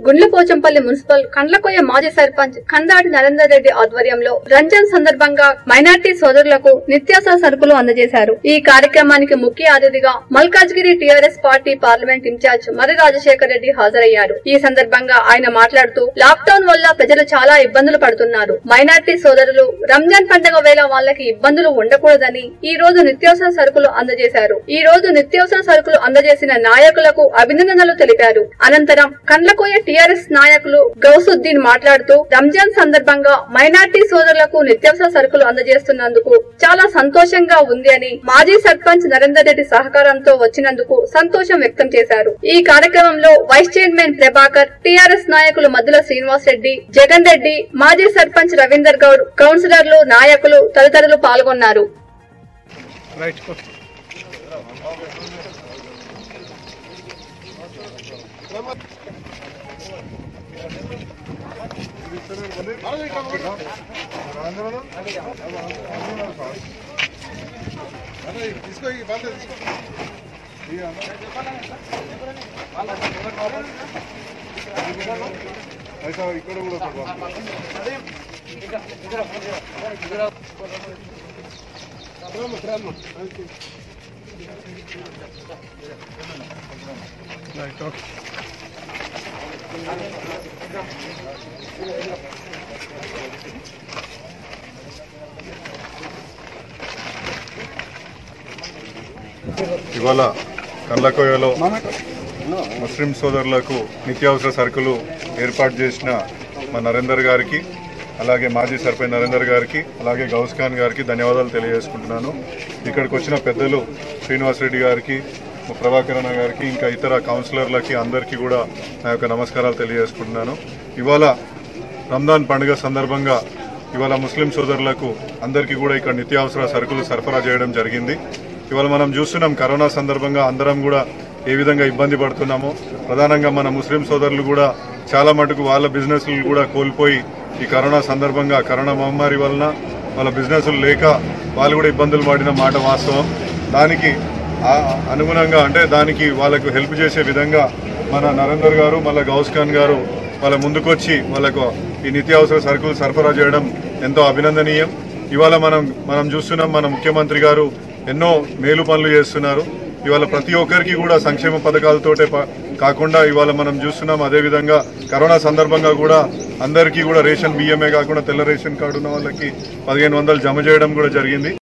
Gundlapochampally municipal Kandlakoya మాజీ సర్పంచ్ కందాటి నరేందర్ రెడ్డి ఆధ్వర్యంలో రంజాన్ సందర్భంగా మైనార్టీ సోదరులకు నిత్యావసర సరుకులు అందజేశారు ఈ కార్యక్రమానికి ముఖ్య అతిథిగా Malkajgiri TRS party parliament incharge మరి రాజశేఖర్ రెడ్డి హాజరయ్యారు ఈ సందర్భంగా ఆయన మాట్లాడుతూ లాక్డౌన్ వల్ల ప్రజలు చాలా ఇబ్బందులు పడుతున్నారు మైనార్టీ సోదరులు రంజాన్ పండుగ వేళ వాళ్ళకి ఇబ్బందులు ఉండకూడదని ఈ రోజు నిత్యావసర సరుకులు అందజేశారు ఈ రోజు నిత్యావసర సరుకులు అందజేసిన నాయకులకు అభినందనలు తెలిపారు అనంతరం కండ్లకోయ టీఆర్ఎస్ నాయకులు గౌసుద్దీన్ మాట్లాడుతూ రంజాన్ సందర్భంగా మైనార్టీ సోదరులకు నిత్యావసర సరుకులు అందజేస్తున్నందుకు చాలా సంతోషంగా ఉంది అని మాజీ సర్పంచ్ నరేందర్ రెడ్డి సహకారంతో వచ్చినందుకు సంతోషం వ్యక్తం చేశారు ఈ కార్యక్రమంలో వైస్ చైర్మన్ ప్రభాకర్ టీఆర్ఎస్ నాయకులు మద్దుల శ్రీనివాస్ రెడ్డి జగన్ రెడ్డి మాజీ సర్పంచ్ రవీందర్ గౌడ్ కౌన్సిలర్లు నాయకులు తదితరులు పాల్గొన్నారు రైట్ తీసుకో ఈ బాధ తీసుకో అయితే ఇక్కడ కూడా ఒక బాధ. రైట్ ఓకే ఇవాళ కళ్ళకోయలో ముస్లిం సోదరులకు నిత్యావసర సరుకులు ఏర్పాటు చేసిన మా నరేందర్ గారికి అలాగే మాజీ సర్పంచ్ నరేందర్ గారికి అలాగే గౌస్ ఖాన్ గారికి ధన్యవాదాలు తెలియజేసుకుంటున్నాను ఇక్కడికి వచ్చిన పెద్దలు శ్రీనివాస్ రెడ్డి గారికి ప్రభాకరణ గారికి ఇంకా ఇతర కౌన్సిలర్లకి అందరికీ కూడా నా యొక్క నమస్కారాలు తెలియజేసుకుంటున్నాను ఇవాళ రంజాన్ పండుగ సందర్భంగా ఇవాళ ముస్లిం సోదరులకు అందరికీ కూడా ఇక్కడ నిత్యావసర సరుకులు సరఫరా చేయడం జరిగింది ఇవాళ మనం చూస్తున్నాం కరోనా సందర్భంగా అందరం కూడా ఏ విధంగా ఇబ్బంది పడుతున్నామో ప్రధానంగా మన ముస్లిం సోదరులు కూడా చాలా మటుకు వాళ్ళ బిజినెస్లు కూడా కోల్పోయి ఈ కరోనా సందర్భంగా కరోనా మహమ్మారి వలన వాళ్ళ బిజినెస్లు లేక వాళ్ళు కూడా ఇబ్బందులు పడిన మాట వాస్తవం దానికి ఆ అనుగుణంగా అంటే దానికి వాళ్ళకు హెల్ప్ చేసే విధంగా మన నరేందర్ గారు మళ్ళీ గౌస్ ఖాన్ గారు వాళ్ళ ముందుకొచ్చి వాళ్ళకు ఈ నిత్యావసర సరుకులు సరఫరా చేయడం ఎంతో అభినందనీయం ఇవాళ మనం మనం చూస్తున్నాం మన ముఖ్యమంత్రి గారు ఎన్నో మేలు పనులు చేస్తున్నారు ఇవాళ ప్రతి ఒక్కరికి కూడా సంక్షేమ పథకాలతోటే ప- కాకుండా ఇవాళ మనం చూస్తున్నాం అదేవిధంగా కరోనా సందర్భంగా కూడా అందరికీ కూడా రేషన్ బియ్యమే కాకుండా తెల్ల రేషన్ కార్డు ఉన్న వాళ్ళకి పదిహేను వందలు జమ చేయడం కూడా జరిగింది